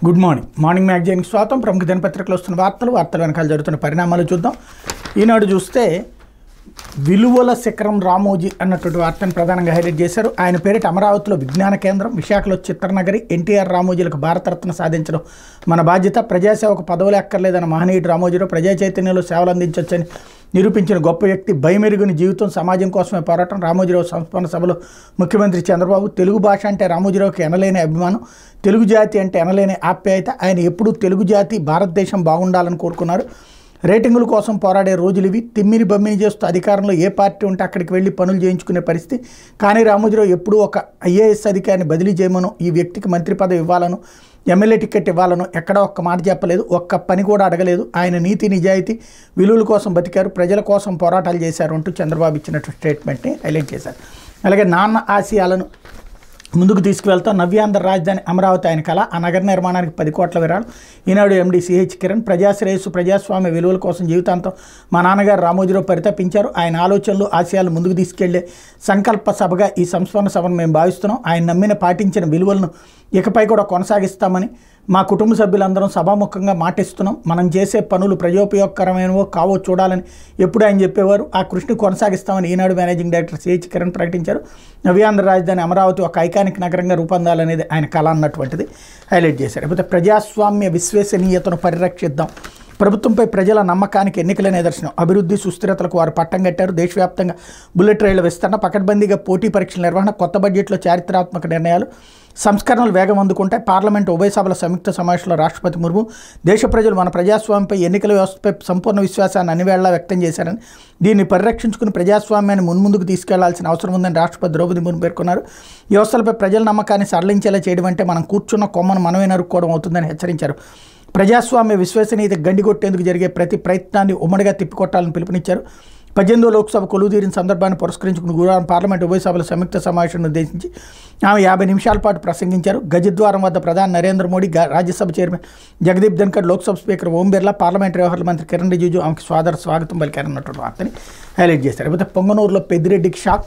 good morning morning మ్యాగజైన్కి స్వాగతం ప్రముఖ దినపత్రికలు వస్తున్న వార్తలు వార్తల వెనకాల జరుగుతున్న పరిణామాలు చూద్దాం ఈనాడు చూస్తే విలువల శిఖరం రామోజీ అన్నటువంటి వార్తను ప్రధానంగా హైలైట్ చేశారు ఆయన పేరిట అమరావతిలో విజ్ఞాన కేంద్రం విశాఖలో చిత్రనగరి ఎన్టీఆర్ రామోజీలకు భారతరత్న సాధించడం మన బాధ్యత ప్రజాసేవకు పదవులు ఎక్కర్లేదన్న మహనీయుడు రామోజీరావు ప్రజా చైతన్యంలో సేవలు అందించవచ్చని నిరూపించిన గొప్ప వ్యక్తి భయమెరుగుని జీవితం సమాజం కోసమే పోరాటం రామోజీరావు సంస్మరణ సభలో ముఖ్యమంత్రి చంద్రబాబు తెలుగు భాష అంటే రామోజీరావుకి ఎనలేని అభిమానం తెలుగు జాతి అంటే ఎనలేని ఆప్యాయత ఆయన ఎప్పుడూ తెలుగు జాతి భారతదేశం బాగుండాలని కోరుకున్నారు రేటింగుల కోసం పోరాడే రోజులు ఇవి తిమ్మిని బమ్మిని చేస్తూ అధికారంలో ఏ పార్టీ ఉంటే అక్కడికి వెళ్ళి పనులు చేయించుకునే పరిస్థితి కానీ రామోజీరావు ఎప్పుడూ ఒక ఐఏఎస్ అధికారిని బదిలీ చేయమను ఈ వ్యక్తికి మంత్రి పదవి ఇవ్వాలను ఎమ్మెల్యే టికెట్ ఇవ్వాలను ఎక్కడ ఒక్క మాట చెప్పలేదు ఒక్క పని కూడా అడగలేదు ఆయన నీతి నిజాయితీ విలువల కోసం బతికారు ప్రజల కోసం పోరాటాలు చేశారు అంటూ చంద్రబాబు ఇచ్చినట్టు స్టేట్మెంట్ని హైలైట్ చేశారు అలాగే నాన్న ఆశయాలను ముందుకు తీసుకువెళ్తాం నవ్యాంధ్ర రాజధాని అమరావతి ఆయన కళ ఆ నగర నిర్మాణానికి పది కోట్ల విరాళం ఈనాడు ఎండి సిహెచ్ కిరణ్ ప్రజాశ్రేయస్సు ప్రజాస్వామ్య విలువల కోసం జీవితాంతం మా నాన్నగారు రామోజీరావు పరితపించారు ఆయన ఆలోచనలు ఆశయాలు ముందుకు తీసుకెళ్లే సంకల్ప సభగా ఈ సంస్మరణ సభను మేము భావిస్తున్నాం ఆయన నమ్మిన పాటించిన విలువలను ఇకపై కూడా కొనసాగిస్తామని మా కుటుంబ సభ్యులందరం సభాముఖంగా మాటిస్తున్నాం మనం చేసే పనులు ప్రజోపయోగకరమైనవో కావో చూడాలని ఎప్పుడు ఆయన చెప్పేవారు ఆ కృషిని కొనసాగిస్తామని Eenadu managing director CH Kiran ప్రకటించారు నవ్యాంధ్ర రాజధాని అమరావతి ఒక ఐకానిక్ నగరంగా రూపొందాలనేది ఆయన కళ అన్నటువంటిది హైలైట్ చేశారు లేకపోతే ప్రజాస్వామ్య విశ్వసనీయతను పరిరక్షిద్దాం ప్రభుత్వంపై ప్రజల నమ్మకానికి ఎన్నికల నిదర్శనం అభివృద్ధి సుస్థిరతలకు వారు పట్టం కట్టారు దేశవ్యాప్తంగా బుల్లెట్ రైళ్ల విస్తరణ పకడ్బందీగా పోటీ పరీక్షల నిర్వహణ కొత్త బడ్జెట్లో చారిత్రాత్మక నిర్ణయాలు సంస్కరణలు వేగం అందుకుంటాయి పార్లమెంటు ఉభయ సభల సంయుక్త సమావేశంలో రాష్ట్రపతి ముర్ము దేశ ప్రజలు మన ప్రజాస్వామ్యంపై ఎన్నికల వ్యవస్థపై సంపూర్ణ విశ్వాసాన్ని అన్ని వేళలా వ్యక్తం చేశారని దీన్ని పరిరక్షించుకుని ప్రజాస్వామ్యాన్ని మున్ముందుకు తీసుకెళ్లాల్సిన అవసరం ఉందని రాష్ట్రపతి ద్రౌపది ముర్ము పేర్కొన్నారు వ్యవస్థలపై ప్రజల నమ్మకాన్ని సరళించేలా చేయడం అంటే మనం కూర్చున్న కొమ్మను మనమే నరుక్కోవడం అవుతుందని హెచ్చరించారు ప్రజాస్వామ్య విశ్వసనీయత గండిగొట్టేందుకు జరిగే ప్రతి ప్రయత్నాన్ని ఉమ్మడిగా తిప్పికొట్టాలని పిలుపునిచ్చారు పద్దెనిమిదో లోక్సభ కొలువుదీరిన సందర్భాన్ని పురస్కరించుకుని గురువారం పార్లమెంట్ ఉభయ సభల సంయుక్త సమావేశాన్ని ఉద్దేశించి ఆమె యాభై నిమిషాల పాటు ప్రసంగించారు గజద్వారం వద్ద ప్రధాని నరేంద్ర మోడీ గా- Rajya Sabha chairman Jagdeep Dhankhar Lok Sabha speaker Om Birla parliamentary వ్యవహారాల మంత్రి కిరణ్ రిజిజు ఆమెకు స్వాగత స్వాగతం పలికారన్నటువంటి వార్తని హైలైట్ చేశారు లేకపోతే పొంగనూరులో పెద్దిరెడ్డికి షాక్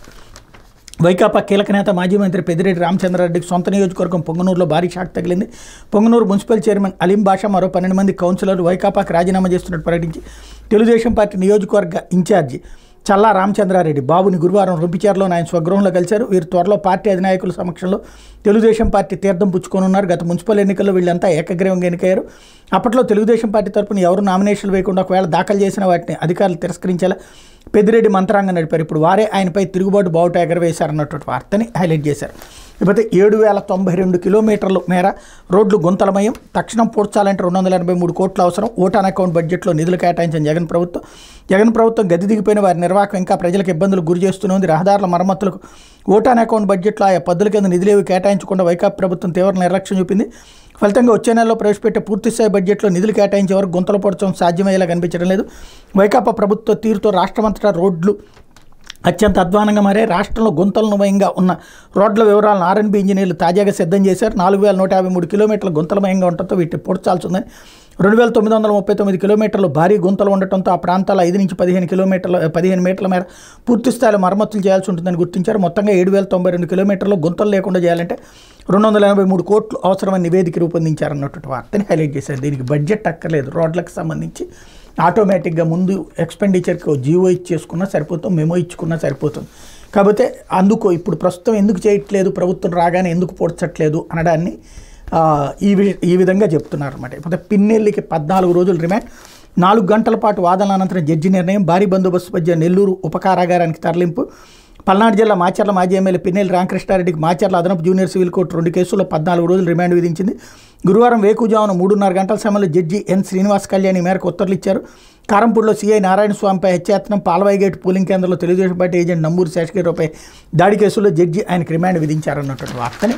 వైకాపా కీలక నేత మాజీ మంత్రి పెద్దిరెడ్డి రామచంద్రారెడ్డికి సొంత నియోజకవర్గం పొంగనూరులో భారీ షాక్ తగిలింది పొంగనూరు మున్సిపల్ చైర్మన్ అలీం బాషా మరో పన్నెండు మంది కౌన్సిలర్లు వైకాపాకి రాజీనామా చేస్తున్నట్టు ప్రకటించి తెలుగుదేశం పార్టీ నియోజకవర్గ ఇన్ఛార్జి చల్లా రామచంద్రారెడ్డి బాబుని గురువారం రొంపిచేరలో ఆయన స్వగృహంలో కలిశారు వీరు త్వరలో పార్టీ అధినాయకుల సమక్షంలో తెలుగుదేశం పార్టీ తీర్థం పుచ్చుకోనున్నారు గత మున్సిపల్ ఎన్నికల్లో వీళ్ళంతా ఏకగ్రీవంగా ఎన్నికయ్యారు అప్పట్లో తెలుగుదేశం పార్టీ తరపున ఎవరు నామినేషన్లు వేయకుండా ఒకవేళ దాఖలు చేసిన వాటిని అధికారులు తిరస్కరించేలా పెద్దిరెడ్డి మంత్రాంగం నడిపారు ఇప్పుడు వారే ఆయనపై తిరుగుబాటు బావుట ఎగరవేశారన్నటువంటి వార్తని హైలైట్ చేశారు లేకపోతే ఏడు వేల తొంభై రెండు కిలోమీటర్ల మేర రోడ్లు గుంతలమయం తక్షణం పూడ్చాలంటే రెండు వందల ఎనభై మూడు కోట్ల అవసరం ఓటాన్ అకౌంట్ బడ్జెట్లో నిధులు కేటాయించిన జగన్ ప్రభుత్వం జగన్ ప్రభుత్వం గది దిగిపోయిన వారి నిర్వాహకం ఇంకా ప్రజలకు ఇబ్బందులు గురి చేస్తూనే ఉంది రహదారుల మరమ్మతులకు ఓటాన్ అకౌంట్ బడ్జెట్లో ఆయా పద్దుల కింద నిధులేవి కేటాయించకుండా వైకాపా ప్రభుత్వం తీవ్ర నిర్లక్ష్యం చూపింది ఫలితంగా వచ్చే నెలలో ప్రవేశపెట్టే పూర్తిస్థాయి బడ్జెట్లో నిధులు కేటాయించే వరకు గుంతలు పొడచడం సాధ్యమయ్యేలా కనిపించడం లేదు వైకాపా ప్రభుత్వ తీరుతో రాష్ట్రమంతటా రోడ్లు అత్యంత అధ్వానంగా మారే రాష్ట్రంలో గుంతలమయంగా ఉన్న రోడ్ల వివరాలను ఆర్ఎన్బి ఇంజనీర్లు తాజాగా సిద్ధం చేశారు నాలుగు వేల నూట యాభై మూడు కిలోమీటర్ల గుంతలమయంగా ఉండటంతో వీటిని పొడ్చాల్సి ఉందని రెండు వేల తొమ్మిది వందల ముప్పై తొమ్మిది కిలోమీటర్లు భారీ గుంతలు ఉండటంతో ఆ ప్రాంతాల్లో ఐదు నుంచి పదిహేను కిలోమీటర్ల పదిహేను మీటర్ల మేర పూర్తి స్థాయిలో మరమ్మతులు చేయాల్సి ఉంటుందని గుర్తించారు మొత్తంగా ఏడు వేల తొంభై రెండు కిలోమీటర్లు గుంతలు లేకుండా చేయాలంటే రెండు వందల ఎనభై మూడు కోట్లు అవసరమని నివేదిక రూపొందించారన్నటువంటి వార్తని హైలైట్ చేశారు దీనికి బడ్జెట్ అక్కర్లేదు రోడ్లకు సంబంధించి ఆటోమేటిక్గా ముందు ఎక్స్పెండిచర్కి ఓ జీవో ఇచ్చేసుకున్నా సరిపోతుంది మెమో ఇచ్చుకున్నా సరిపోతుంది కాకపోతే అందుకు ఇప్పుడు ప్రస్తుతం ఎందుకు చేయట్లేదు ప్రభుత్వం రాగానే ఎందుకు పొడ్చట్లేదు అనడాన్ని ఆ, ఈ వి- ఈ విధంగా చెప్తున్నారు అనమాట ఇప్పుడు పిన్నెల్లికి పద్నాలుగు రోజులు రిమాండ్ నాలుగు గంటల పాటు వాదనల అనంతరం జడ్జి నిర్ణయం భారీ బందోబస్తు మధ్య నెల్లూరు ఉపకారాగారానికి తరలింపు పల్నాడు జిల్లా మాచర్ల మాజీ ఎమ్మెల్యే పిన్నెల్లి రామకృష్ణారెడ్డికి మాచర్ల అదనపు జూనియర్ సివిల్ కోర్టు రెండు కేసుల్లో పద్నాలుగు రోజులు రిమాండ్ విధించింది గురువారం వేకుజామున మూడున్నర గంటల సమయంలో జడ్జి ఎన్ శ్రీనివాస్ కళ్యాణ్ ఈ మేరకు ఉత్తర్వులు ఇచ్చారు కారంపూడిలో సీఐ నారాయణ స్వామిపై హత్యాయత్నం పాలవాయి గేట్ పోలింగ్ కేంద్రంలో తెలుగుదేశం పార్టీ ఏజెంట్ నంబూరు శేషగిరిపై దాడి కేసులో జడ్జి ఆయనకు రిమాండ్ విధించారన్నటువంటి వార్తని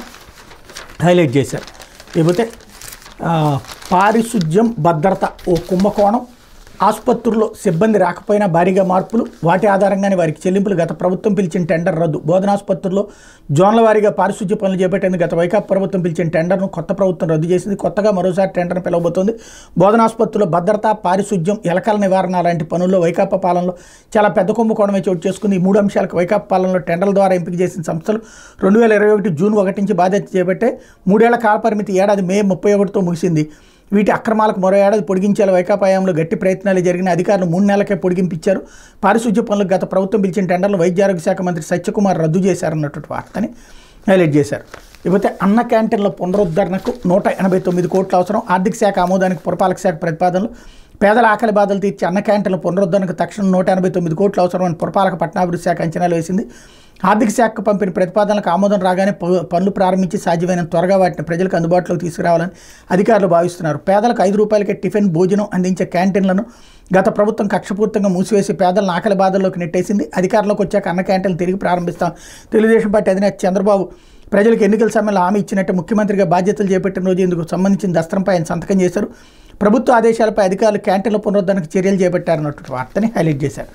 హైలైట్ చేశారు లేకపోతే ఆ, పారిశుద్ధ్యం భద్రత ఓ కుంభకోణం ఆసుపత్రుల్లో సిబ్బంది రాకపోయినా భారీగా మార్పులు వాటి ఆధారంగానే వారికి చెల్లింపులు గత ప్రభుత్వం పిలిచిన టెండర్ రద్దు బోధనాసుపత్రుల్లో జోన్ల వారీగా పారిశుద్ధ్య పనులు చేపట్టేందుకు గత వైకాపా ప్రభుత్వం పిలిచిన టెండర్ను కొత్త ప్రభుత్వం రద్దు చేసింది కొత్తగా మరోసారి టెండర్ను పిలవబోతోంది బోధనాసుపత్రుల్లో భద్రత పారిశుద్ధ్యం ఎలకల నివారణ లాంటి పనుల్లో వైకాపా పాలనలో చాలా పెద్ద కుంభకోణమే చోటు చేసుకుంది ఈ మూడు అంశాలకు వైకాపా పాలనలో టెండర్ల ద్వారా ఎంపిక చేసిన సంస్థలు రెండు వేల ఇరవై ఒకటి జూన్ ఒకటి నుంచి బాధ్యత చేపట్టే మూడేళ్ల కాలపరిమితి ఏడాది మే ముప్పై ఒకటితో ముగిసింది వీటి అక్రమాలకు మరో ఏడాది పొడిగించేలా వైకాపా హయాంలో గట్టి ప్రయత్నాలు జరిగిన అధికారులు మూడు నెలలకే పొడిగింపించారు పారిశుద్ధ్య పనులకు గత ప్రభుత్వం పిలిచిన టెండర్లు వైద్య ఆరోగ్య శాఖ మంత్రి సత్యకుమార్ రద్దు చేశారన్నటువంటి వార్తని హైలైట్ చేశారు ఇకపోతే అన్న క్యాంటీన్ల పునరుద్ధరణకు నూట ఎనభై తొమ్మిది కోట్ల అవసరం ఆర్థిక శాఖ ఆమోదానికి పురపాలక శాఖ ప్రతిపాదనలు పేదల ఆకలి బాధలు తీర్చి అన్న క్యాంటీన్ల పునరుద్ధరణకు తక్షణం నూట ఎనభై తొమ్మిది కోట్లు అవసరమని పురపాలక పట్టణాభివృద్ధి శాఖ అంచనాలు వేసింది ఆర్థిక శాఖకు పంపిన ప్రతిపాదనలకు ఆమోదం రాగానే ప- పనులు ప్రారంభించి సాధ్యమైన త్వరగా వాటిని ప్రజలకు అందుబాటులోకి తీసుకురావాలని అధికారులు భావిస్తున్నారు పేదలకు ఐదు రూపాయలకే టిఫిన్ భోజనం అందించే క్యాంటీన్లను గత ప్రభుత్వం కక్షపూర్తంగా మూసివేసి పేదలను ఆకలి బాధల్లోకి నెట్టేసింది అధికారంలోకి వచ్చాక అన్న క్యాంటీన్లు తిరిగి ప్రారంభిస్తాం తెలుగుదేశం పార్టీ అధినేత చంద్రబాబు ప్రజలకు ఎన్నికల సమయంలో హామీ ఇచ్చినట్టు ముఖ్యమంత్రిగా బాధ్యతలు చేపట్టిన రోజు ఇందుకు సంబంధించిన దస్త్రంపై ఆయన సంతకం చేశారు ప్రభుత్వ ఆదేశాలపై అధికారులు క్యాంటీన్ల పునరుద్ధరణకు చర్యలు చేపట్టారన్నటువంటి వార్తని హైలైట్ చేశారు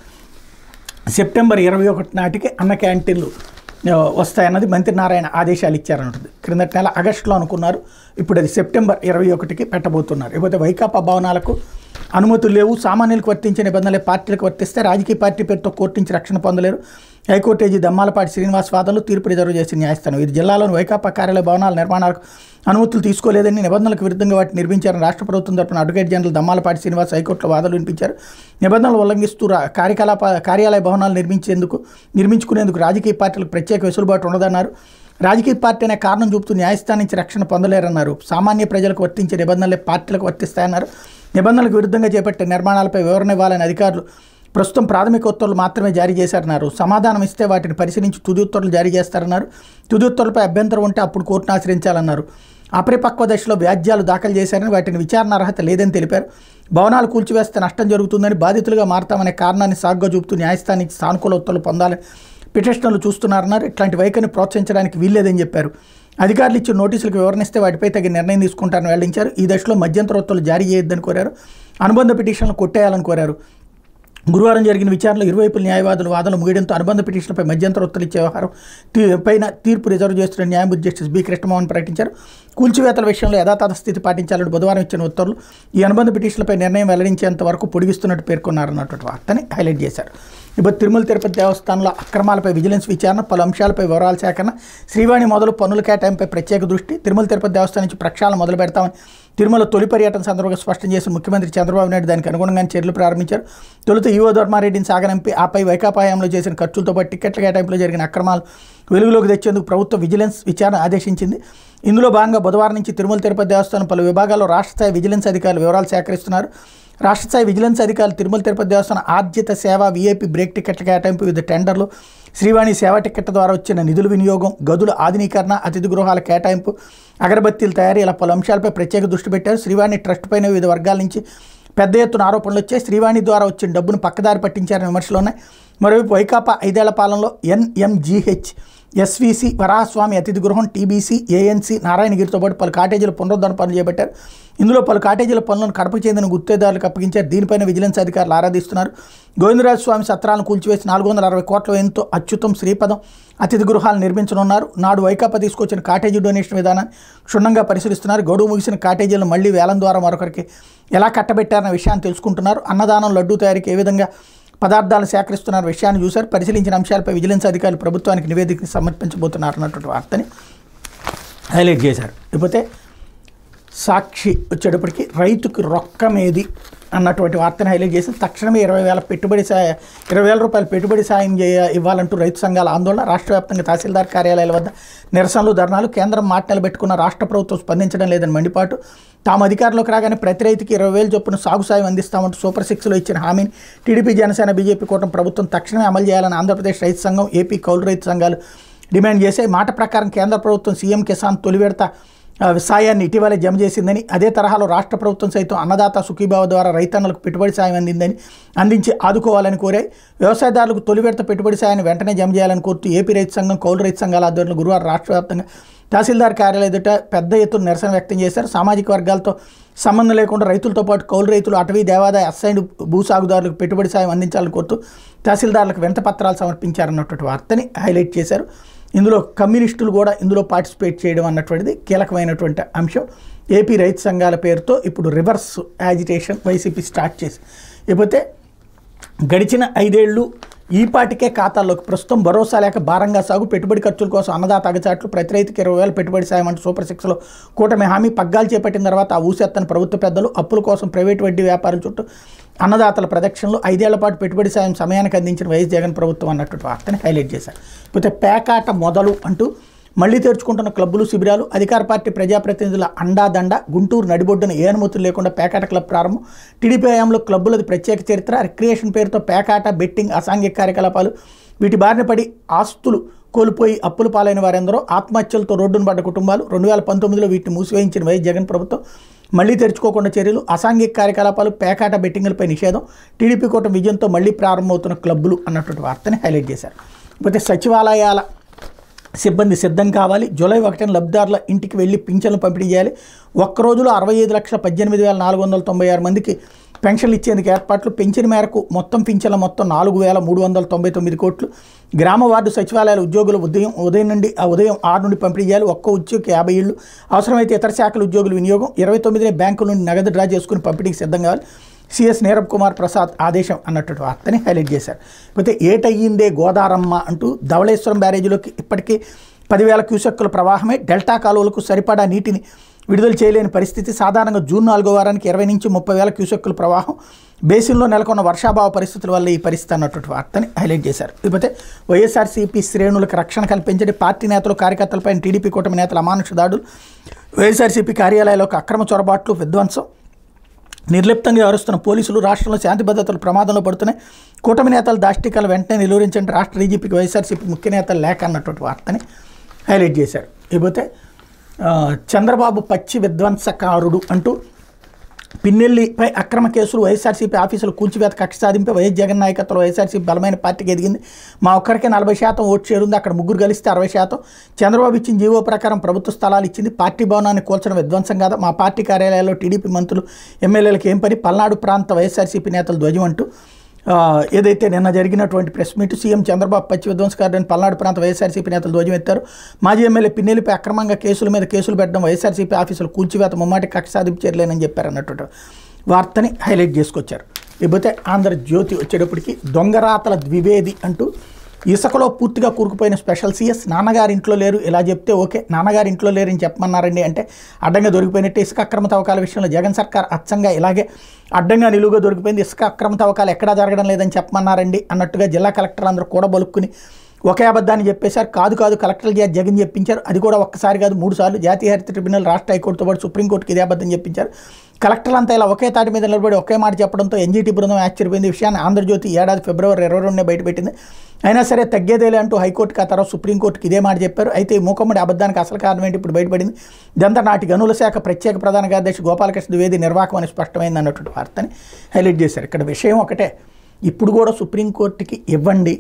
సెప్టెంబర్ ఇరవై ఒకటి నాటికి అన్న క్యాంటీన్లు ఆ, వస్తాయన్నది మంత్రి నారాయణ ఆదేశాలు ఇచ్చారన్నది క్రిందటి నెల ఆగస్టులో అనుకున్నారు ఇప్పుడు అది సెప్టెంబర్ ఇరవై ఒకటికి పెట్టబోతున్నారు ఇకపోతే వైకాపా భవనాలకు అనుమతులు లేవు సామాన్యులకు వర్తించే నిబంధనలే పార్టీలకు వర్తిస్తే రాజకీయ పార్టీ పేరుతో కోర్టు నుంచి రక్షణ పొందలేరు హైకోర్టు ఏజీ దమ్మాలపాటి శ్రీనివాస్ వాదనలు తీర్పు రిజర్వ్ చేసిన న్యాయస్థానం ఇది జిల్లాలోని వైకాపా కార్యాలయ భవనాల నిర్మాణాలకు అనుమతులు తీసుకోలేదని నిబంధనలకు విరుద్ధంగా వాటిని నిర్మించారని రాష్ట్ర ప్రభుత్వం తరపున అడ్వకేట్ జనరల్ దమ్మాలపాటి శ్రీనివాస్ హైకోర్టులో వాదనలు వినిపించారు నిబంధనలు ఉల్లంఘిస్తూ రా- కార్యకలాప కార్యాలయ భవనాలు నిర్మించేందుకు నిర్మించుకునేందుకు రాజకీయ పార్టీలకు ప్రత్యేక వెసులుబాటు ఉండదన్నారు రాజకీయ పార్టీ అనే కారణం చూపుతూ న్యాయస్థానం నుంచి రక్షణ పొందలేరన్నారు సామాన్య ప్రజలకు వర్తించే నిబంధనలే పార్టీలకు వర్తిస్తాయన్నారు నిబంధనలకు విరుద్ధంగా చేపట్టే నిర్మాణాలపై వివరణ ఇవ్వాలని అధికారులు ప్రస్తుతం ప్రాథమిక ఉత్తర్వులు మాత్రమే జారీ చేశారన్నారు సమాధానం ఇస్తే వాటిని పరిశీలించి తుది ఉత్తర్వులు జారీ చేస్తారన్నారు తుది ఉత్తర్వులపై అభ్యంతరం ఉంటే అప్పుడు కోర్టును ఆశ్రయించాలన్నారు అపరిపక్వ దశలో వ్యాజ్యాలు దాఖలు చేశారని వాటిని విచారణ అర్హత లేదని తెలిపారు భవనాలు కూల్చివేస్తే నష్టం జరుగుతుందని బాధితులుగా మారతామనే కారణాన్ని సాగ్గా చూపుతూ న్యాయస్థానం నుంచి సానుకూల ఉత్తర్వులు పొందాలని పిటిషనర్లు చూస్తున్నారన్నారు ఇట్లాంటి వైఖరిని ప్రోత్సహించడానికి వీల్లేదని చెప్పారు అధికారులు ఇచ్చిన నోటీసులకు వివరణిస్తే వాటిపై తగిన నిర్ణయం తీసుకుంటారని వెల్లడించారు ఈ దశలో మధ్యంతర ఉత్తర్వులు జారీ చేయొద్దని కోరారు అనుబంధ పిటిషన్లు కొట్టేయాలని కోరారు గురువారం జరిగిన విచారణలో ఇరువైపుల న్యాయవాదులు వాదనలు ముగియడంతో అనుబంధ పిటిషన్లపై మధ్యంతర ఉత్తర్వులు ఇచ్చే వ్యవహారం తీ- పైన తీర్పు రిజర్వ్ చేస్తున్న న్యాయమూర్తి జస్టిస్ బి కృష్ణమోహన్ ప్రకటించారు కూల్చివేతల విషయంలో యథాతథ స్థితి పాటించాలని బుధవారం ఇచ్చిన ఉత్తర్వులు ఈ అనుబంధ పిటిషన్లపై నిర్ణయం వెల్లడించేంత వరకు పొడిగిస్తున్నట్టు పేర్కొన్నారన్నటువంటి వార్తని హైలైట్ చేశారు ఇప్పుడు తిరుమల తిరుపతి దేవస్థానంలో అక్రమాలపై విజిలెన్స్ విచారణ పలు అంశాలపై వివరాల సేకరణ శ్రీవాణి మొదలు పన్నుల కేటాయింపై ప్రత్యేక దృష్టి తిరుమల తిరుపతి దేవస్థానం నుంచి ప్రక్షాళన మొదలు పెడతామని తిరుమల తొలి పర్యటన సందర్భంగా స్పష్టం చేసిన ముఖ్యమంత్రి చంద్రబాబు నాయుడు దానికి అనుగుణంగానే చర్యలు ప్రారంభించారు తొలుత ఈవో ధర్మారెడ్డిని సాగనంపి ఆపై వైకాపా హయాంలో చేసిన ఖర్చులతో పాటు టికెట్ల కేటాయింపులో జరిగిన అక్రమాలు వెలుగులోకి తెచ్చేందుకు ప్రభుత్వ విజిలెన్స్ విచారణ ఆదేశించింది ఇందులో భాగంగా బుధవారం నుంచి తిరుమల తిరుపతి దేవస్థానం పలు విభాగాల్లో రాష్ట్ర స్థాయి విజిలెన్స్ అధికారులు వివరాలు సేకరిస్తున్నారు రాష్ట్ర స్థాయి విజిలెన్స్ అధికారులు తిరుమల తిరుపతి దేవస్థానం ఆర్జిత సేవ వీఐపీ బ్రేక్ టికెట్ల కేటాయింపు వివిధ టెండర్లు శ్రీవాణి సేవా టికెట్ల ద్వారా వచ్చిన నిధుల వినియోగం గదుల ఆధునీకరణ అతిథి గృహాల కేటాయింపు అగరబత్తీల తయారీ ఇలా పలు అంశాలపై ప్రత్యేక దృష్టి పెట్టారు శ్రీవాణి ట్రస్ట్ పైన వివిధ వర్గాల నుంచి పెద్ద ఎత్తున ఆరోపణలు వచ్చాయి శ్రీవాణి ద్వారా వచ్చిన డబ్బును పక్కదారి పట్టించారని విమర్శలు ఉన్నాయి మరోవైపు వైకాపా ఐదేళ్ల పాలనలో ఎన్ఎంజీహెచ్ ఎస్వీసీ వరాహస్వామి అతిథి గృహం టీబీసీ ఏఎన్సీ నారాయణగిరితో పాటు పలు కాటేజీల పునరుద్ధరణ పనులు చేపట్టారు ఇందులో పలు కాటేజీల పనులను కడపకు చెందిన గుత్తేదారులకు అప్పగించారు దీనిపైన విజిలెన్స్ అధికారులు ఆరాధిస్తున్నారు గోవిందరాజు స్వామి సత్రాలను కూల్చివేసి నాలుగు వందల అరవై కోట్ల వ్యయంతో అచ్యుతం శ్రీపదం అతిథి గృహాలు నిర్మించనున్నారు నాడు వైకాపా తీసుకొచ్చిన కాటేజీ డొనేషన్ విధానాన్ని క్షుణ్ణంగా పరిశీలిస్తున్నారు గడువు ముగిసిన కాటేజీలను మళ్లీ వేలం ద్వారా మరొకరికి ఎలా కట్టబెట్టారన్న విషయాన్ని తెలుసుకుంటున్నారు అన్నదానం లడ్డూ తయారీకి ఏ విధంగా పదార్థాలు సేకరిస్తున్న విషయాన్ని చూశారు పరిశీలించిన అంశాలపై విజిలెన్స్ అధికారులు ప్రభుత్వానికి నివేదికని సమర్పించబోతున్నారు అన్నటువంటి వార్తని హైలైట్ చేశారు ఇకపోతే సాక్షి వచ్చేటప్పటికి రైతుకు రొక్కమేది అన్నటువంటి వార్తను హైలైట్ చేసి తక్షణమే ఇరవై వేల పెట్టుబడి సాయ ఇరవై వేల రూపాయల పెట్టుబడి సాయం చేయ ఇవ్వాలంటూ రైతు సంఘాల ఆందోళన రాష్ట్ర వ్యాప్తంగా తహసీల్దార్ కార్యాలయాల వద్ద నిరసనలు ధర్నాలు కేంద్రం మాట నిలబెట్టుకున్న రాష్ట్ర ప్రభుత్వం స్పందించడం లేదని మండిపాటు తాము అధికారంలోకి రాగానే ప్రతి రైతుకి ఇరవై వేలు చొప్పున సాగు సాయం అందిస్తామంటూ సూపర్ సిక్స్లో ఇచ్చిన హామీని టీడీపీ జనసేన బీజేపీ కూటమి ప్రభుత్వం తక్షణమే అమలు చేయాలని ఆంధ్రప్రదేశ్ రైతు సంఘం ఏపీ కౌలు రైతు సంఘాలు డిమాండ్ చేశాయి మాట ప్రకారం కేంద్ర ప్రభుత్వం సీఎం కిసాన్ తొలి విడత ఆ, సాయాన్ని ఇటీవలే జమ చేసిందని అదే తరహాలో రాష్ట్ర ప్రభుత్వం సైతం అన్నదాత సుఖీభావ ద్వారా రైతన్నలకు పెట్టుబడి సాయం అందిందని అందించి ఆదుకోవాలని కోరాయి వ్యవసాయదారులకు తొలి విడత పెట్టుబడి సాయాన్ని వెంటనే జమ చేయాలని కోరుతూ ఏపీ రైతు సంఘం కౌలు రైతు సంఘాల ఆధ్వర్యంలో గురువారం రాష్ట్ర వ్యాప్తంగా తహసీల్దార్ కార్యాలయ ఎదుట పెద్ద ఎత్తున నిరసన వ్యక్తం చేశారు సామాజిక వర్గాలతో సంబంధం లేకుండా రైతులతో పాటు కౌలు రైతులు అటవీ దేవాదాయ అసైన్డ్ భూ సాగుదారులకు పెట్టుబడి సాయం అందించాలని కోరుతూ తహసీల్దారులకు వింత పత్రాలు సమర్పించారన్నటువంటి వార్తని హైలైట్ చేశారు ఇందులో కమ్యూనిస్టులు కూడా ఇందులో పార్టిసిపేట్ చేయడం అన్నటువంటిది కీలకమైనటువంటి అంశం ఏపీ రైతు సంఘాల పేరుతో ఇప్పుడు రివర్స్ యాజిటేషన్ వైసీపీ స్టార్ట్ చేసి ఇకపోతే గడిచిన ఐదేళ్లు ఈ పాటికే ఖాతాల్లోకి ప్రస్తుతం భరోసా లేక భారంగా సాగు పెట్టుబడి ఖర్చుల కోసం అన్నదాత అగచాట్లు ప్రతి రైతుకి ఇరవై వేల పెట్టుబడి సాయం అంటూ సూపర్ సిక్స్లో కూటమి హామీ పగ్గాలు చేపట్టిన తర్వాత ఆ ఊసెత్తని ప్రభుత్వ పెద్దలు అప్పుల కోసం ప్రైవేటు వడ్డీ వ్యాపారుల చుట్టూ అన్నదాతల ప్రదక్షిణలో ఐదేళ్ల పాటు పెట్టుబడి సాయం సమయానికి అందించిన వైఎస్ జగన్ ప్రభుత్వం అన్నటువంటి వార్తని హైలైట్ చేశారు ఇకపోతే పేకాట మొదలు అంటూ మళ్లీ తెరుచుకుంటున్న క్లబ్బులు శిబిరాలు అధికార పార్టీ ప్రజాప్రతినిధుల అండాదండ గుంటూరు నడిబొడ్డున ఏ అనుమతులు లేకుండా పేకాట క్లబ్ ప్రారంభం టీడీపీ హయాంలో క్లబ్బులది ప్రత్యేక చరిత్ర రిక్రియేషన్ పేరుతో పేకాట బెట్టింగ్ అసాంఘిక కార్యకలాపాలు వీటి బారిన పడి ఆస్తులు కోల్పోయి అప్పుల పాలైన వారెందరో ఆత్మహత్యలతో రోడ్డున పడ్డ కుటుంబాలు రెండు వేల పంతొమ్మిదిలో వీటిని మూసివేయించిన వైఎస్ జగన్ ప్రభుత్వం మళ్లీ తెరుచుకోకుండా చర్యలు అసాంఘిక కార్యకలాపాలు పేకాట బెట్టింగ్లపై నిషేధం టీడీపీ కూటమి విజయంతో మళ్లీ ప్రారంభమవుతున్న క్లబ్బులు అన్నటువంటి వార్తని హైలైట్ చేశారు ఇకపోతే సచివాలయాల సిబ్బంది సిద్ధం కావాలి జూలై ఒకటిన లబ్ధిదారుల ఇంటికి వెళ్ళి పింఛన్లు పంపిణీ చేయాలి ఒక్క రోజులో అరవై ఐదు లక్షల పద్దెనిమిది వేల నాలుగు వందల తొంభై ఆరు మందికి పెన్షన్లు ఇచ్చేందుకు ఏర్పాట్లు పెంచిన మేరకు మొత్తం పింఛన్ల మొత్తం నాలుగు వేల మూడు వందల తొంభై తొమ్మిది కోట్లు గ్రామ వార్డు సచివాలయాల ఉద్యోగులు ఉదయం ఉదయం నుండి ఆ ఉదయం ఆరు నుండి పంపిణీ చేయాలి ఒక్క ఉద్యోగికి యాభై ఇళ్ళు అవసరమైతే ఇతర శాఖల ఉద్యోగుల వినియోగం ఇరవై తొమ్మిదినే బ్యాంకుల నుండి నగదు డ్రా చేసుకుని పంపిణీకి సిద్ధం కావాలి సిఎస్ నీరబ్ కుమార్ ప్రసాద్ ఆదేశం అన్నటువంటి వార్తని హైలైట్ చేశారు అయితే ఏటయ్యిందే గోదారమ్మ అంటూ ధవళేశ్వరం బ్యారేజీలోకి ఇప్పటికీ పదివేల క్యూసెక్కుల ప్రవాహమే డెల్టా కాలువలకు సరిపడా నీటిని విడుదల చేయలేని పరిస్థితి సాధారణంగా జూన్ నాలుగో వారానికి ఇరవై నుంచి ముప్పై వేల క్యూసెక్కుల ప్రవాహం బేసిన్లో నెలకొన్న వర్షాభావ పరిస్థితుల వల్ల ఈ పరిస్థితి అన్నటువంటి వార్తని హైలైట్ చేశారు ఇకపోతే వైఎస్ఆర్సీపీ శ్రేణులకు రక్షణ కల్పించండి పార్టీ నేతలు కార్యకర్తలపై టీడీపీ కూటమి నేతల అమానుష దాడులు వైఎస్ఆర్సీపీ కార్యాలయాలకు అక్రమ చొరబాట్లు విధ్వంసం నిర్లిప్తంగా వ్యవహరిస్తున్న పోలీసులు రాష్ట్రంలో శాంతి భద్రతలు ప్రమాదంలో పడుతున్నాయి కూటమి నేతల దాష్టికాలు వెంటనే నిలువరించండి రాష్ట్ర డీజీపీకి వైఎస్ఆర్సీపీ ముఖ్య నేతలు లేక అన్నటువంటి వార్తని హైలైట్ చేశారు ఇకపోతే ఆ, చంద్రబాబు పచ్చి విధ్వంసకారుడు అంటూ పిన్నెల్లిపై అక్రమ కేసులు వైఎస్ఆర్సీపీ ఆఫీసులు కూల్చివేత కక్ష సాధింపై వైఎస్ జగన్ నాయకత్వంలో వైఎస్ఆర్సీపీ బలమైన పార్టీకి ఎదిగింది మా ఒక్కరికే నలభై శాతం ఓటు చేరుంది అక్కడ ముగ్గురు కలిస్తే అరవై శాతం చంద్రబాబు ఇచ్చిన జీవో ప్రకారం ప్రభుత్వ స్థలాలు ఇచ్చింది పార్టీ భవనాన్ని కూల్చడం విధ్వంసం కాదా మా పార్టీ కార్యాలయాల్లో టీడీపీ మంత్రులు ఎమ్మెల్యేలకు ఏం పని పల్నాడు ప్రాంత వైఎస్ఆర్సీపీ నేతలు ధ్వజం అంటూ ఆ, ఏదైతే నిన్న జరిగినటువంటి ప్రెస్ మీట్ సీఎం చంద్రబాబు పచ్చి విధ్వంసకారుడని పల్నాడు ప్రాంత వైఎస్ఆర్సీపీ నేతలు ధ్వజం ఎత్తారు మాజీ ఎమ్మెల్యే పిన్నెలిపై అక్రమంగా కేసుల మీద కేసులు పెట్టడం వైఎస్ఆర్సీపీ ఆఫీసులు కూల్చివేత ముమ్మాటి కక్ష సాధింపు చర్యలేనని చెప్పారు అన్నట్టు వార్తని హైలైట్ చేసుకొచ్చారు ఇకపోతే ఆంధ్రజ్యోతి వచ్చేటప్పటికి దొంగరాతల ద్వివేది అంటూ ఇసుకలో పూర్తిగా కూరుకుపోయిన స్పెషల్ సీఎస్ నాన్నగారి ఇంట్లో లేరు ఇలా చెప్తే ఓకే నాన్నగారి ఇంట్లో లేరని చెప్పమన్నారండి అంటే అడ్డంగా దొరికిపోయినట్టు ఇసుక అక్రమ తవ్వకాల విషయంలో జగన్ సర్కార్ అచ్చంగా ఇలాగే అడ్డంగా నిలువుగా దొరికిపోయింది ఇసుక అక్రమ తవ్వకాలు ఎక్కడా జరగడం లేదని చెప్పమన్నారండి అన్నట్టుగా జిల్లా కలెక్టర్ అందరూ కూడా బలుక్కుని ఒకే అబద్ధాన్ని చెప్పేశారు కాదు కాదు కలెక్టర్ చేత జగన్ చెప్పించారు అది కూడా ఒక్కసారి కాదు మూడు సార్లు జాతీయ హరిత ట్రిబ్యునల్ రాష్ట్ర హైకోర్టుతో పాటు సుప్రీంకోర్టుకి ఇదే అబద్ధం చెప్పించారు కలెక్టర్లు అంతా ఇలా ఒకే తాటి మీద నిలబడి ఒకే మాట చెప్పడంతో ఎన్జీటీ బృందం ఆశ్చర్యపోయింది ఈ విషయాన్ని ఆంధ్రజ్యోతి ఏడాది ఫిబ్రవరి ఇరవై రెండునే బయటపెట్టింది అయినా సరే తగ్గేదేలే అంటూ హైకోర్టుకి ఆ తర్వాత సుప్రీంకోర్టుకి ఇదే మాట చెప్పారు అయితే ఈ మూకమ్మడి అబద్ధానికి అసలు కారణం ఏంటి ఇప్పుడు బయటపడింది ఇదంతా నాటి గనుల శాఖ ప్రత్యేక ప్రధాన కార్యదర్శి గోపాలకృష్ణ ద్వివేది నిర్వాహకం అని స్పష్టమైంది అన్నటువంటి వార్తని హైలైట్ చేశారు ఇక్కడ విషయం ఒకటే ఇప్పుడు కూడా సుప్రీంకోర్టుకి ఇవ్వండి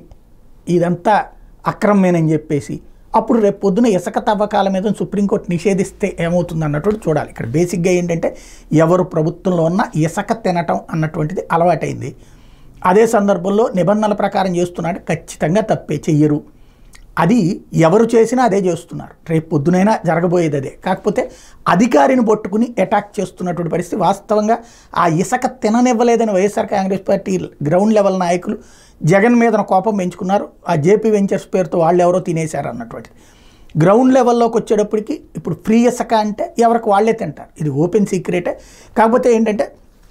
ఇదంతా అక్రమమేనని చెప్పేసి అప్పుడు రేపు పొద్దున ఇసుక తవ్వకాల మీద సుప్రీంకోర్టు నిషేధిస్తే ఏమవుతుంది అన్నటువంటి చూడాలి ఇక్కడ బేసిక్గా ఏంటంటే ఎవరు ప్రభుత్వంలో ఉన్న ఇసుక తినటం అన్నటువంటిది అలవాటైంది అదే సందర్భంలో నిబంధనల ప్రకారం చేస్తున్నాడు ఖచ్చితంగా తప్పే చెయ్యరు అది ఎవరు చేసినా అదే చేస్తున్నారు రేపు పొద్దునైనా జరగబోయేది అదే కాకపోతే అధికారిని పట్టుకుని అటాక్ చేస్తున్నటువంటి పరిస్థితి వాస్తవంగా ఆ ఇసుక తిననివ్వలేదని YSR Congress party ground level నాయకులు జగన్ మీద కోపం పెంచుకున్నారు ఆ జేపీ వెంచర్స్ పేరుతో వాళ్ళు ఎవరో తినేశారు అన్నటువంటిది గ్రౌండ్ లెవెల్లోకి వచ్చేటప్పటికి ఇప్పుడు ఫ్రీ ఇసుక అంటే ఎవరికి వాళ్ళే తింటారు ఇది ఓపెన్ సీక్రెటే కాకపోతే ఏంటంటే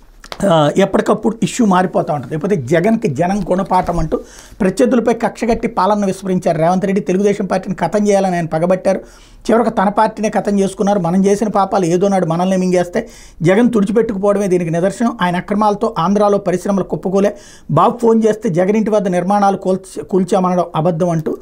ఆ, ఎప్పటికప్పుడు ఇష్యూ మారిపోతూ ఉంటుంది లేకపోతే జగన్కి జనం గుణపాఠం అంటూ ప్రత్యర్థులపై కక్షగట్టి పాలన విస్మరించారు రేవంత్ రెడ్డి తెలుగుదేశం పార్టీని ఖతం చేయాలని ఆయన పగబట్టారు చివరికి తన పార్టీనే ఖతం చేసుకున్నారు మనం చేసిన పాపాలు ఏదో నాడు మనల్ని మింగేస్తే జగన్ తుడిచిపెట్టుకుపోవడమే దీనికి నిదర్శనం ఆయన అక్రమాలతో ఆంధ్రాలో పరిశ్రమలు కుప్పకూలే బాబు ఫోన్ చేస్తే జగన్ ఇంటి వద్ద నిర్మాణాలు కూల్చి కూల్చామనడం అబద్ధం అంటూ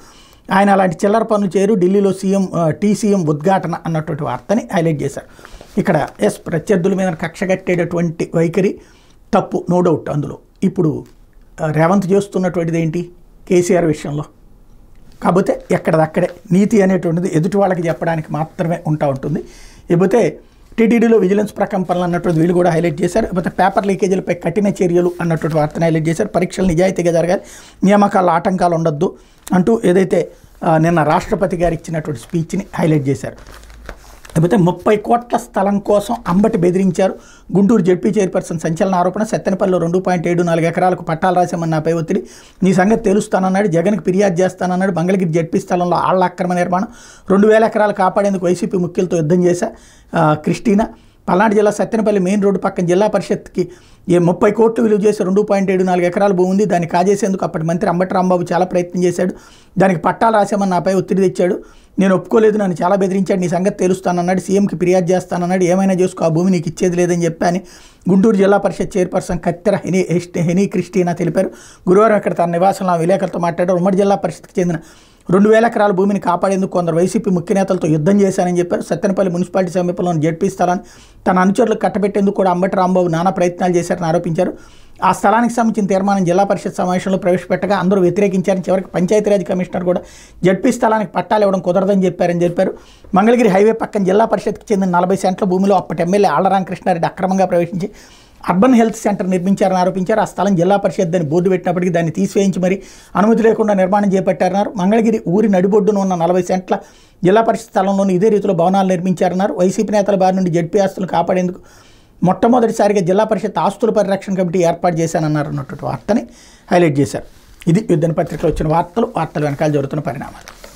ఆయన అలాంటి చిల్లర పనులు చేయరు ఢిల్లీలో సీఎం ఆ, టీసీఎం ఉద్ఘాటన అన్నటువంటి వార్తని హైలైట్ చేశారు ఇక్కడ ఎస్ ప్రత్యర్థుల మీద కక్ష కట్టేటటువంటి వైఖరి తప్పు నో డౌట్ అందులో ఇప్పుడు ఆ, రేవంత్ చేస్తున్నటువంటిది ఏంటి కేసీఆర్ విషయంలో కాకపోతే ఎక్కడదక్కడే నీతి అనేటువంటిది ఎదుటి వాళ్ళకి చెప్పడానికి మాత్రమే ఉంటా ఉంటుంది ఇకపోతే టీటీడీలో విజిలెన్స్ ప్రకంపనలు అన్నటువంటి వీళ్ళు కూడా హైలైట్ చేశారు ఇకపోతే పేపర్ లీకేజీలపై కఠిన చర్యలు అన్నటువంటి వార్తను హైలైట్ చేశారు పరీక్షలు నిజాయితీగా జరగాలి నియామకాల ఆటంకాలు ఉండొద్దు అంటూ ఏదైతే ఆ, నిన్న రాష్ట్రపతి గారు ఇచ్చినటువంటి స్పీచ్ని హైలైట్ చేశారు లేకపోతే ముప్పై కోట్ల స్థలం కోసం అంబటి బెదిరించారు గుంటూరు జడ్పీ చైర్పర్సన్ సంచలన ఆరోపణ సత్తెనపల్లిలో రెండు పాయింట్ ఏడు నాలుగు ఎకరాలకు పట్టాలు రాశామని నాపై ఒత్తిడి నీ సంగతి తెలుస్తానన్నాడు జగన్కి ఫిర్యాదు చేస్తానన్నాడు మంగళగిరి జడ్పీ స్థలంలో ఆళ్ల అక్రమ నిర్మాణం రెండు వేల ఎకరాలు కాపాడేందుకు వైసీపీ ముఖ్యులతో యుద్ధం చేశా ఆ, క్రిస్టీనా పల్నాడు జిల్లా సత్తెనపల్లి మెయిన్ రోడ్డు పక్కన జిల్లా పరిషత్కి ఏ ముప్పై కోట్లు విలువ చేసి రెండు పాయింట్ ఏడు నాలుగు ఎకరాల భూమి ఉంది దాన్ని కాజేసేందుకు అప్పటి మంత్రి అంబటి రాంబాబు చాలా ప్రయత్నం చేశాడు దానికి పట్టాలు రాశామని నాపై ఒత్తిడి తెచ్చాడు నేను ఒప్పుకోలేదు నన్ను చాలా బెదిరించాడు నీ సంగతి తెలుస్తానన్నాడు సీఎంకి ఫిర్యాదు చేస్తానన్నాడు ఏమైనా చేసుకో ఆ భూమి నీకు ఇచ్చేది లేదని చెప్పని గుంటూరు జిల్లా పరిషత్ చైర్పర్సన్ కత్తెర హెనీ హెనీ క్రిస్టీనా తెలిపారు గురువారం ఇక్కడ తన నివాసంలో ఆ విలేకరులతో మాట్లాడారు ఉమ్మడి జిల్లా పరిషత్కి చెందిన రెండు వేల ఎకరాల భూమిని కాపాడేందుకు కొందరు వైసీపీ ముఖ్య నేతలతో యుద్ధం చేశారని చెప్పారు సత్తెనపల్లి మున్సిపాలిటీ సమీపంలోని జడ్పీ స్థలాన్ని తన అనుచరులకు కట్టబెట్టేందుకు కూడా అంబటి రాంబాబు నానా ప్రయత్నాలు చేశారని ఆరోపించారు ఆ స్థలానికి సంబంధించిన తీర్మానం జిల్లా పరిషత్ సమావేశంలో ప్రవేశపెట్టగా అందరూ వ్యతిరేకించారని చివరికి పంచాయతీరాజ్ కమిషనర్ కూడా జడ్పీ స్థలానికి పట్టాలు ఇవ్వడం కుదరదని చెప్పారని చెప్పారు మంగళగిరి హైవే పక్కన జిల్లా పరిషత్కి చెందిన నలభై సెంట్ల భూమిలో అప్పటి ఎమ్మెల్యే ఆళ్లరామకృష్ణారెడ్డి అక్రమంగా ప్రవేశించి అర్బన్ హెల్త్ సెంటర్ నిర్మించారని ఆరోపించారు ఆ స్థలం జిల్లా పరిషత్ అని బోర్డు పెట్టినప్పటికీ దాన్ని తీసివేయించి మరి అనుమతి లేకుండా నిర్మాణం చేపట్టారన్నారు మంగళగిరి ఊరి నడిబొడ్డున ఉన్న నలభై సెంట్ల జిల్లా పరిషత్ స్థలంలోని ఇదే రీతిలో భవనాలు నిర్మించారన్నారు వైసీపీ నేతల బారి నుండి జడ్పీ ఆస్తులు కాపాడేందుకు మొట్టమొదటిసారిగా జిల్లా పరిషత్ ఆస్తుల పరిరక్షణ కమిటీ ఏర్పాటు చేశానన్నారు అన్నటువంటి వార్తని హైలైట్ చేశారు ఇది యుద్ధన పత్రికలో వచ్చిన వార్తలు వార్తలు వెనకాల జరుగుతున్న పరిణామాలు